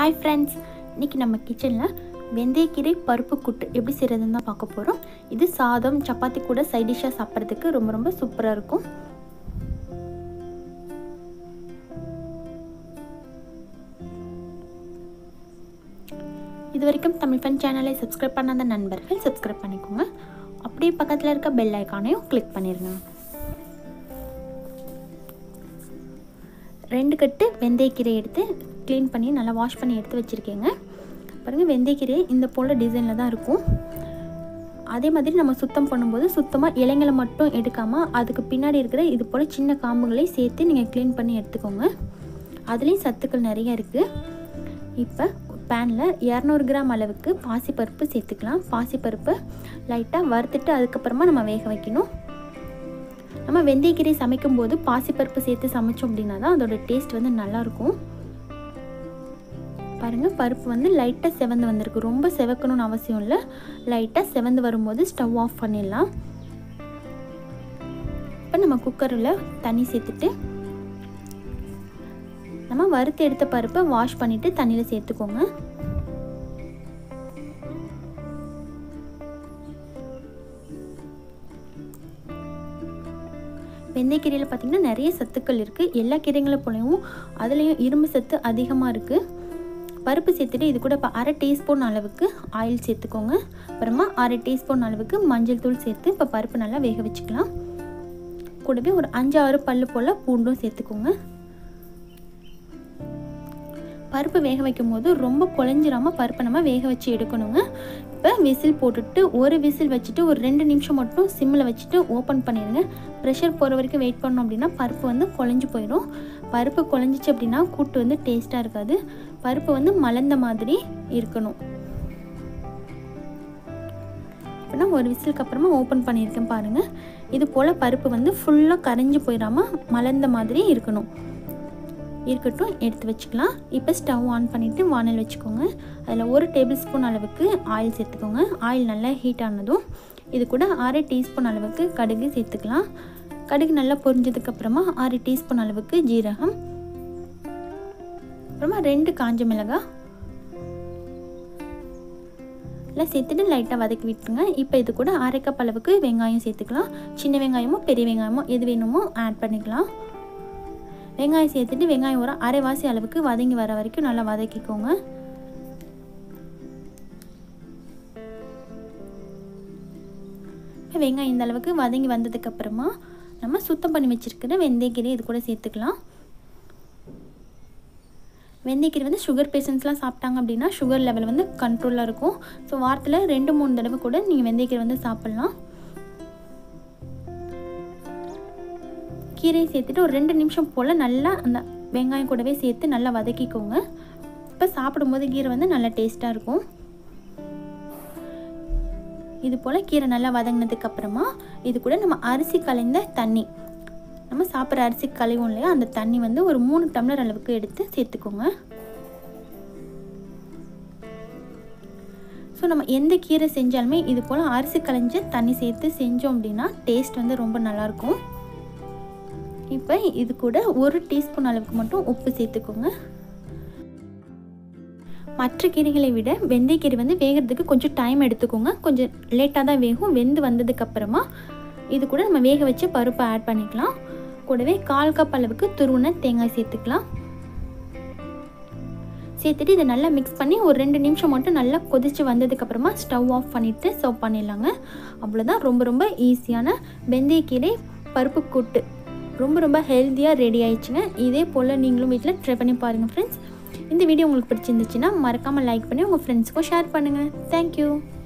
hi friends இன்றைக்கி நம்ம கிச்சனில் வெந்தயக்கீரை பருப்பு கூட்டு எப்படி செய்கிறதுன்னு தான் பார்க்க போகிறோம் இது சாதம் சப்பாத்தி கூட சைட் டிஷ்ஷாக சாப்பிட்றதுக்கு ரொம்ப ரொம்ப சூப்பராக இருக்கும் இது வரைக்கும் தமிழ் ஃபன் சேனலை சப்ஸ்கிரைப் பண்ணாத நண்பர்கள் சப்ஸ்கிரைப் பண்ணிக்கோங்க அப்படியே பக்கத்தில் இருக்க பெல் ஐக்கானையும் கிளிக் பண்ணிடுங்க ரெண்டு கட்டு வெந்தயக்கீரை எடுத்து க்ளீன் பண்ணி நல்லா வாஷ் பண்ணி எடுத்து வச்சுருக்கேங்க பாருங்கள் வெந்தயக்கீரை இந்த போல் டிசைனில் தான் இருக்கும் அதே மாதிரி நம்ம சுத்தம் பண்ணும்போது சுத்தமாக இலைங்களை மட்டும் எடுக்காமல் அதுக்கு பின்னாடி இருக்கிற இது போல் சின்ன காம்புகளையும் சேர்த்து நீங்கள் க்ளீன் பண்ணி எடுத்துக்கோங்க அதுலேயும் சத்துக்கள் நிறைய இருக்குது இப்போ பேனில் இரநூறு கிராம் அளவுக்கு பாசிப்பருப்பு சேர்த்துக்கலாம் பாசிப்பருப்பு லைட்டாக வறுத்துட்டு அதுக்கப்புறமா நம்ம வேக வைக்கணும் நம்ம வெந்தயக்கீரை சமைக்கும் போது பாசிப்பருப்பு சேர்த்து சமைச்சோம் அப்படின்னா தான் அதோட டேஸ்ட் வந்து நல்லாயிருக்கும் பாருங்கள் பருப்பு வந்து லைட்டாக செவந்து வந்திருக்கு ரொம்ப செவக்கணும்னு அவசியம் இல்லை லைட்டாக செவந்து வரும்போது ஸ்டவ் ஆஃப் பண்ணிடலாம் இப்போ நம்ம குக்கரில் தண்ணி சேர்த்துட்டு நம்ம வறுத்து எடுத்த பருப்பை வாஷ் பண்ணிவிட்டு தண்ணியில் சேர்த்துக்கோங்க வெந்தயக்கீரையில் பார்த்திங்கன்னா நிறைய சத்துக்கள் இருக்குது எல்லா கீரைங்களை போலவும் அதுலேயும் இரும்பு சத்து அதிகமாக இருக்குது பருப்பு சேர்த்துட்டு இது கூட இப்போ அரை டீஸ்பூன் அளவுக்கு ஆயில் சேர்த்துக்கோங்க அப்புறமா அரை டீஸ்பூன் அளவுக்கு மஞ்சள் தூள் சேர்த்து இப்போ பருப்பு நல்லா வேக வச்சுக்கலாம் கூடவே ஒரு அஞ்சு ஆறு பல்லு போல் பூண்டும் சேர்த்துக்கோங்க பருப்பு வேக வைக்கும் போது ரொம்ப குழஞ்சிராமல் பருப்பை நம்ம வேக வச்சு எடுக்கணுங்க இப்போ விசில் போட்டுட்டு ஒரு விசில் வச்சுட்டு ஒரு ரெண்டு நிமிஷம் மட்டும் சிம்மில் வச்சுட்டு ஓப்பன் பண்ணிடுங்க ப்ரெஷர் போகிற வரைக்கும் வெயிட் பண்ணோம் அப்படின்னா பருப்பு வந்து குழஞ்சி போயிடும் பருப்பு குழஞ்சிச்சு அப்படின்னா கூட்டு வந்து டேஸ்ட்டாக இருக்காது பருப்பு வந்து மலர்ந்த மாதிரி இருக்கணும் இப்போ நான் ஒரு விசிலுக்கு அப்புறமா ஓப்பன் பண்ணியிருக்கேன் பாருங்கள் இது போல் பருப்பு வந்து ஃபுல்லாக கரைஞ்சி போயிடாமல் மலர்ந்த மாதிரி இருக்கணும் இருக்கட்டும் எடுத்து வச்சுக்கலாம் இப்போ ஸ்டவ் ஆன் பண்ணிவிட்டு வானல் வச்சுக்கோங்க அதில் ஒரு டேபிள் ஸ்பூன் அளவுக்கு ஆயில் சேர்த்துக்கோங்க ஆயில் நல்லா ஹீட் ஆனதும் இது கூட அரை டீஸ்பூன் அளவுக்கு கடுகு சேர்த்துக்கலாம் கடுகு நல்லா பொரிஞ்சதுக்கப்புறமா அரை டீஸ்பூன் அளவுக்கு ஜீரகம் அப்புறமா ரெண்டு காஞ்ச மிளகாய் எல்லாம் சேர்த்துட்டு லைட்டாக வதக்கி விட்டுருங்க இப்போ இது கூட அரை கப் அளவுக்கு வெங்காயம் சேர்த்துக்கலாம் சின்ன வெங்காயமோ பெரிய வெங்காயமோ எது வேணுமோ ஆட் பண்ணிக்கலாம் வெங்காயம் சேர்த்துட்டு வெங்காயம் ஒரு அரைவாசி அளவுக்கு வதங்கி வர வரைக்கும் நல்லா வதக்கிக்கோங்க வெங்காயம் இந்த அளவுக்கு வதங்கி வந்ததுக்கப்புறமா நம்ம சுத்தம் பண்ணி வச்சுருக்கிற வெந்தயக்கீரை இது கூட சேர்த்துக்கலாம் வெந்தயக்கீரை வந்து சுகர் பேஷண்ட்ஸ்லாம் சாப்பிட்டாங்க அப்படின்னா சுகர் லெவல் வந்து கண்ட்ரோலாக இருக்கும் ஸோ வாரத்தில் ரெண்டு மூணு தடவை கூட நீங்கள் வெந்தயக்கீரை வந்து சாப்பிட்லாம் கீரையை சேர்த்துட்டு ஒரு ரெண்டு நிமிஷம் போல் நல்லா அந்த வெங்காயம் கூடவே சேர்த்து நல்லா வதக்கிக்கோங்க இப்போ சாப்பிடும்போது கீரை வந்து நல்லா டேஸ்ட்டாக இருக்கும் இது போல் கீரை நல்லா வதங்கினதுக்கு அப்புறமா இது கூட நம்ம அரிசி கலைந்த தண்ணி நம்ம சாப்பிட்ற அரிசி களைவோம் இல்லையா அந்த தண்ணி வந்து ஒரு மூணு டம்ளர் அளவுக்கு எடுத்து சேர்த்துக்கோங்க ஸோ நம்ம எந்த கீரை செஞ்சாலுமே இது போல் அரிசி களைஞ்ச தண்ணி சேர்த்து செஞ்சோம் அப்படின்னா டேஸ்ட் வந்து ரொம்ப நல்லாயிருக்கும் இப்போ இது கூட ஒரு டீஸ்பூன் அளவுக்கு மட்டும் உப்பு சேர்த்துக்கோங்க மற்ற கீரைகளை விட வெந்தயக்கீரை வந்து வேகிறதுக்கு கொஞ்சம் டைம் எடுத்துக்கோங்க கொஞ்சம் லேட்டாக தான் வேகும் வெந்து வந்ததுக்கப்புறமா இது கூட நம்ம வேக வச்சு பருப்பை ஆட் பண்ணிக்கலாம் கூடவே கால் கப் அளவுக்கு துருவின தேங்காய் சேர்த்துக்கலாம் சேர்த்துட்டு இதை நல்லா மிக்ஸ் பண்ணி ஒரு ரெண்டு நிமிஷம் மட்டும் நல்லா கொதித்து வந்ததுக்கப்புறமா ஸ்டவ் ஆஃப் பண்ணிவிட்டு சர்வ் பண்ணிடலாங்க அவ்வளோதான் ரொம்ப ரொம்ப ஈஸியான வெந்தயக்கீரை பருப்பு கூட்டு ரொம்ப ரொம்ப ஹெல்த்தியாக ரெடி ஆயிடுச்சுங்க இதே போல் நீங்களும் வீட்டில் ட்ரை பண்ணி பாருங்கள் ஃப்ரெண்ட்ஸ் இந்த வீடியோ உங்களுக்கு பிடிச்சிருந்துச்சுன்னா மறக்காமல் லைக் பண்ணி உங்கள் ஃப்ரெண்ட்ஸுக்கும் ஷேர் பண்ணுங்கள் தேங்க்யூ